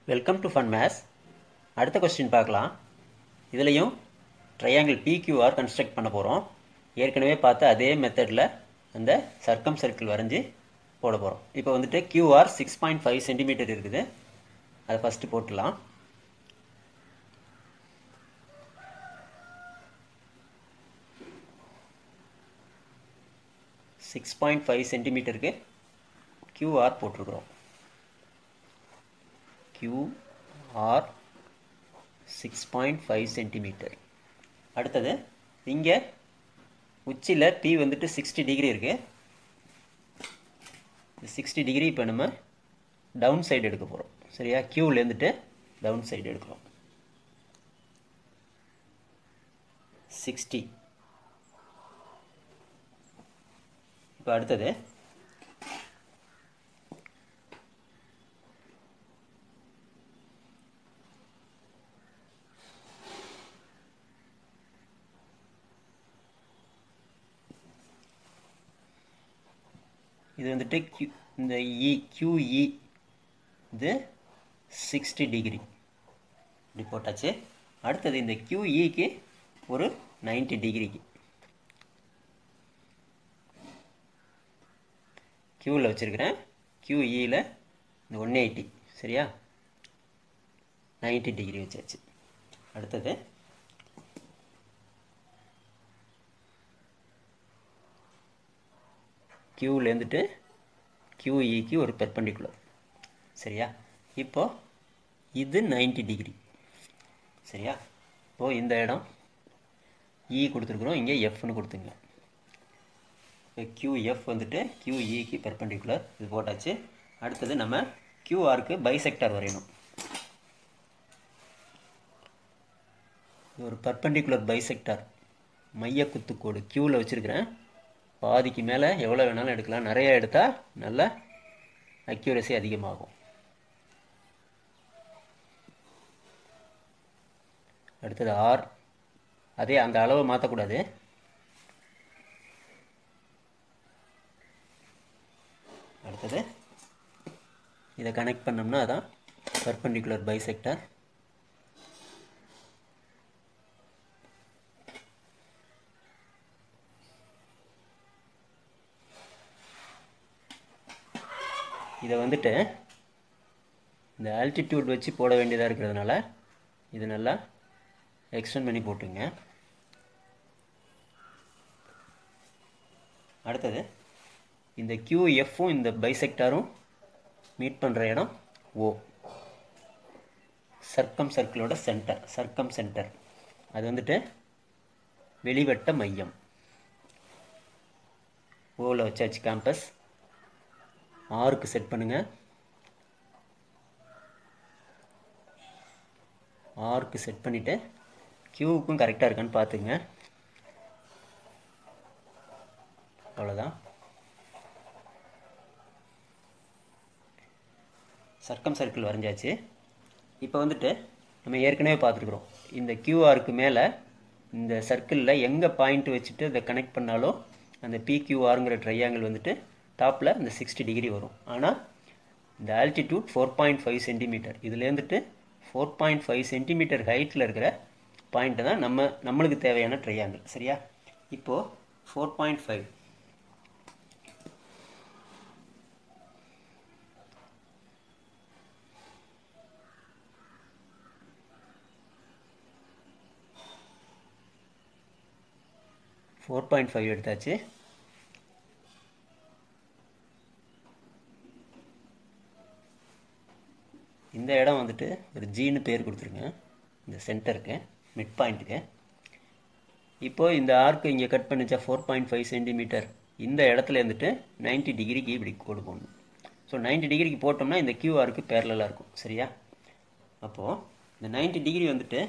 welcome to fun maths அடுத்த question பார்க்கலாம் இதுலேயும் ட்ரையாங்கிள் பிக்யூஆர் கன்ஸ்ட்ரக்ட் பண்ண போகிறோம் ஏற்கனவே பார்த்த அதே மெத்தடில் அந்த சர்க்கம் சர்க்கிள் வரைஞ்சி போட போகிறோம் இப்போ வந்துட்டு QR six point five centimetre இருக்குது அதை ஃபஸ்ட்டு போட்டுடலாம் சிக்ஸ் பாயிண்ட் ஃபைவ் சென்டிமீட்டருக்கு கியூஆர் போட்டிருக்கிறோம் QR six point five centimetre அடுத்தது இங்கே உச்சியில் பி வந்துட்டு சிக்ஸ்டி டிகிரி இருக்குது சிக்ஸ்டி டிகிரி இப்போ நம்ம டவுன் சைடு எடுக்க போகிறோம் சரியா கியூலேருந்துட்டு டவுன் சைடு எடுக்கிறோம் சிக்ஸ்டி இப்போ அடுத்தது இது வந்துட்டு கியூ இந்த இ கியூஇ இது சிக்ஸ்டி டிகிரி இப்படி போட்டாச்சு அடுத்தது இந்த கியூஇக்கு ஒரு நைன்டி டிகிரிக்கு கியூவில் வச்சுருக்கிறேன் கியூஇயில் இந்த ஒன் எயிட்டி சரியா நைன்டி டிகிரி வச்சாச்சு அடுத்தது கியூலேருந்துட்டு கியூஇக்கு ஒரு பெர்பண்டிகுலர் சரியா இப்போ இது நைன்டி டிகிரி சரியா இப்போ இந்த இடம் இ கொடுத்துருக்குறோம் இங்கே எஃப்னு கொடுத்துங்க இப்போ கியூஎஃப் வந்துட்டு கியூஇக்கு பெர்பண்டிகுலர் இது போட்டாச்சு அடுத்தது நம்ம கியூஆருக்கு பைசெக்டார் வரையணும் ஒரு பர்பண்டிகுலர் பைசெக்டார் மைய குத்துக்கோடு கியூவில் வச்சுருக்கிறேன் பாதிக்கு மேலே எவ்வளோ வேணாலும் எடுக்கலாம் நிறைய எடுத்தால் நல்ல அக்யூரசி அதிகமாகும் அடுத்தது ஆர் அதே அந்த அளவை மாற்றக்கூடாது அடுத்தது இதை கனெக்ட் பண்ணோம்னா அதான் பர்பண்டிகுலர் பைசெக்டர் இதை வந்துட்டு இந்த ஆல்டிடியூட் வச்சு போட வேண்டியதாக இருக்கிறதுனால இது நல்லா எக்ஸ்டெண்ட் பண்ணி போட்டுங்க அடுத்தது இந்த கியூஎஃப்பும் இந்த பைசெக்டாரும் மீட் பண்ணுற இடம் ஓ சர்க்கம் சர்க்கிளோட சென்டர் சர்க்கம் சென்டர் அது வந்துட்டு வெளிவட்ட மையம் ஓவில் வச்சாச்சு கேம்பஸ் ஆருக்கு செட் பண்ணுங்கள் ஆருக்கு செட் பண்ணிவிட்டு க்யூவுக்கும் கரெக்டாக இருக்கான்னு பார்த்துங்க அவ்வளோதான் சர்க்கம் சர்க்கிள் வரைஞ்சாச்சு இப்போ வந்துட்டு நம்ம ஏற்கனவே பார்த்துருக்குறோம் இந்த கியூஆருக்கு மேலே இந்த சர்க்கிளில் எங்கே பாயிண்ட் வச்சுட்டு அதை கனெக்ட் பண்ணாலும் அந்த பிக்யூஆருங்கிற ட்ரையாங்கிள் வந்துட்டு டாப்பில் இந்த சிக்ஸ்டி டிகிரி வரும் ஆனால் இந்த altitude four point five centimetre இதுலேருந்துட்டு ஃபோர் பாயிண்ட் ஃபைவ் சென்டிமீட்டர் ஹைட்டில் இருக்கிற பாயிண்ட்டு தான் நம்ம நம்மளுக்கு தேவையான ட்ரையாங்கிள் சரியா இப்போது four point five four point five எடுத்தாச்சு இந்த இடம் வந்துட்டு ஒரு ஜீனு பேர் கொடுத்துருங்க இந்த சென்டருக்கு மிட் பாயிண்ட்டுக்கு இப்போது இந்த ஆர்க்கு இங்கே கட் பண்ணிச்சா ஃபோர் பாயிண்ட் ஃபைவ் சென்டிமீட்டர் இந்த இடத்துல இருந்துட்டு நைன்ட்டி டிகிரிக்கு இப்படி கோடு போடணும் ஸோ நைன்ட்டி டிகிரிக்கு போட்டோம்னா இந்த கியூஆருக்கு பேரலாக இருக்கும் சரியா அப்போது இந்த நைன்ட்டி டிகிரி வந்துட்டு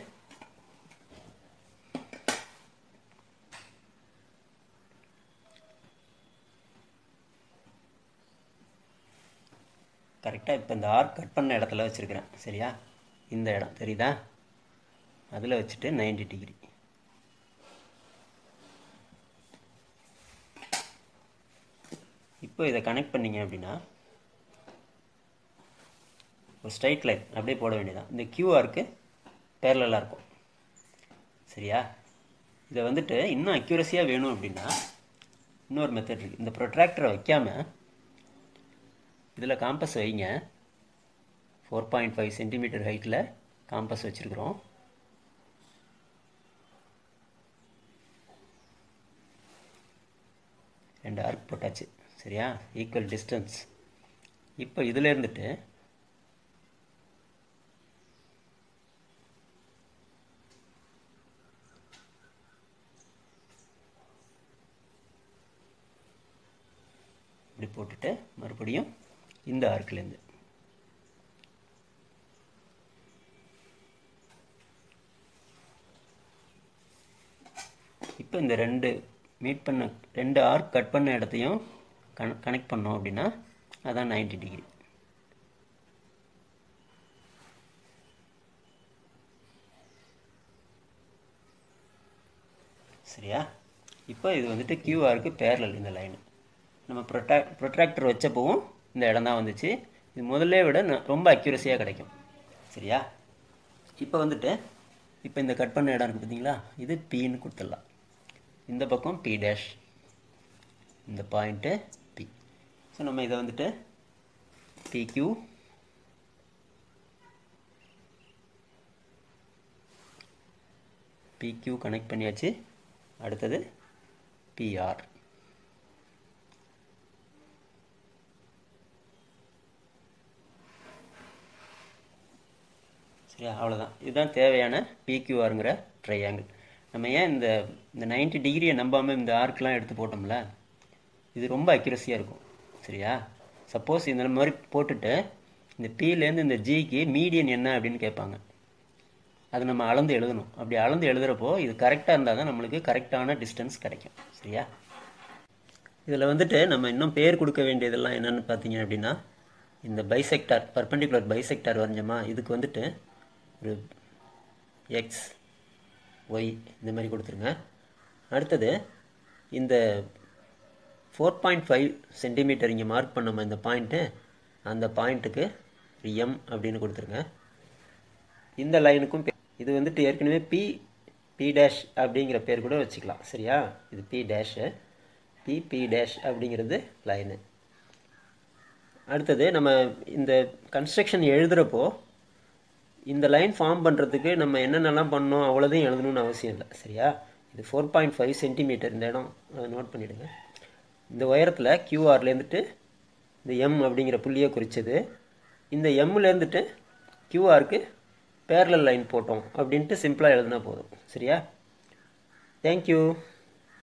கரெக்டாக இப்போ இந்த ஆர்க் கட் பண்ண இடத்துல வச்சுருக்கிறேன் சரியா இந்த இடம் தெரியுதா அதில் வச்சுட்டு நைன்டி டிகிரி இப்போ இதை கனெக்ட் பண்ணிங்க அப்படின்னா ஒரு ஸ்ட்ரைட் லைன் அப்படியே போட வேண்டியதான் இந்த கியூஆருக்கு பேரலாக இருக்கும் சரியா இதை வந்துட்டு இன்னும் அக்யூரஸியாக வேணும் அப்படின்னா இன்னொரு மெத்தட் இருக்குது இந்த ப்ரொட்ராக்டரை வைக்காமல் இதில் காம்பஸ் வைங்க ஃபோர் பாயிண்ட் ஃபைவ் சென்டிமீட்டர் ஹைட்டில் காம்பஸ் வச்சுருக்குறோம் ரெண்டு ஆர்க் போட்டாச்சு சரியா ஈக்குவல் டிஸ்டன்ஸ் இப்போ இதில் இருந்துட்டு இப்படி போட்டுட்டு மறுபடியும் இந்த ஆர்க்லேருந்து இப்போ இந்த ரெண்டு மீட் பண்ண ரெண்டு ஆர்க் கட் பண்ண இடத்தையும் கன கனெக்ட் பண்ணோம் அப்படின்னா அதான் நைன்டி டிகிரி சரியா இப்போ இது வந்துட்டு கியூஆருக்கு பேரலல் இந்த லைனு நம்ம ப்ரொட்ராக் ப்ரொட்ராக்டர் வச்சப்பவும் இந்த இடம் தான் வந்துச்சு இது முதல்ல விட ரொம்ப அக்யூரஸியாக கிடைக்கும் சரியா இப்போ வந்துட்டு இப்போ இந்த கட் பண்ண இடம் இருக்குது பார்த்தீங்களா இது பின்னு கொடுத்துடலாம் இந்த பக்கம் பி டேஷ் இந்த பாயிண்ட்டு பி ஸோ நம்ம இதை வந்துட்டு பிக்யூ பிக்யூ கனெக்ட் பண்ணியாச்சு அடுத்தது பிஆர் சரியா அவ்வளோதான் இதுதான் தேவையான பிக்யூஆருங்கிற ட்ரையாங்கிள் நம்ம ஏன் இந்த இந்த நைன்டி டிகிரியை நம்பாமல் இந்த ஆர்க்கெலாம் எடுத்து போட்டோம்ல இது ரொம்ப அக்யூரஸியாக இருக்கும் சரியா சப்போஸ் இந்த மாதிரி போட்டுட்டு இந்த பிலேருந்து இந்த ஜிக்கு மீடியன் என்ன அப்படின்னு கேட்பாங்க அது நம்ம அளந்து எழுதணும் அப்படி அளந்து எழுதுகிறப்போ இது கரெக்டாக இருந்தால் தான் நம்மளுக்கு கரெக்டான டிஸ்டன்ஸ் கிடைக்கும் சரியா இதில் வந்துட்டு நம்ம இன்னும் பேர் கொடுக்க வேண்டியதெல்லாம் என்னென்னு பார்த்தீங்க அப்படின்னா இந்த பைசெக்டார் பர்பண்டிகுலர் பைசெக்டார் வரைஞ்சோமா இதுக்கு வந்துட்டு ஒரு எக்ஸ் ஒய் இந்த மாதிரி கொடுத்துருங்க அடுத்தது இந்த ஃபோர் பாயிண்ட் ஃபைவ் சென்டிமீட்டர் இங்கே மார்க் பண்ணோமா இந்த பாயிண்ட்டு அந்த பாயிண்ட்டுக்கு ஒரு எம் அப்படின்னு கொடுத்துருங்க இந்த லைனுக்கும் இது வந்துட்டு ஏற்கனவே பி பி டேஷ் அப்படிங்கிற பேர் கூட வச்சுக்கலாம் சரியா இது B dash B B dash அப்படிங்கிறது லைனு அடுத்தது நம்ம இந்த கன்ஸ்ட்ரக்ஷன் எழுதுகிறப்போ இந்த லைன் ஃபார்ம் பண்ணுறதுக்கு நம்ம என்னென்னலாம் பண்ணோம் அவ்வளோதையும் எழுதணும்னு அவசியம் இல்லை சரியா இது ஃபோர் பாயிண்ட் ஃபைவ் சென்டிமீட்டர் இந்த இடம் நோட் பண்ணிவிடுங்க இந்த உயரத்தில் கியூஆர்லேருந்துட்டு இந்த எம் அப்படிங்கிற புள்ளியை குறித்தது இந்த எம்லேருந்துட்டு கியூஆருக்கு பேரலல் லைன் போட்டோம் அப்படின்ட்டு சிம்பிளாக எழுதினா போதும் சரியா தேங்க்யூ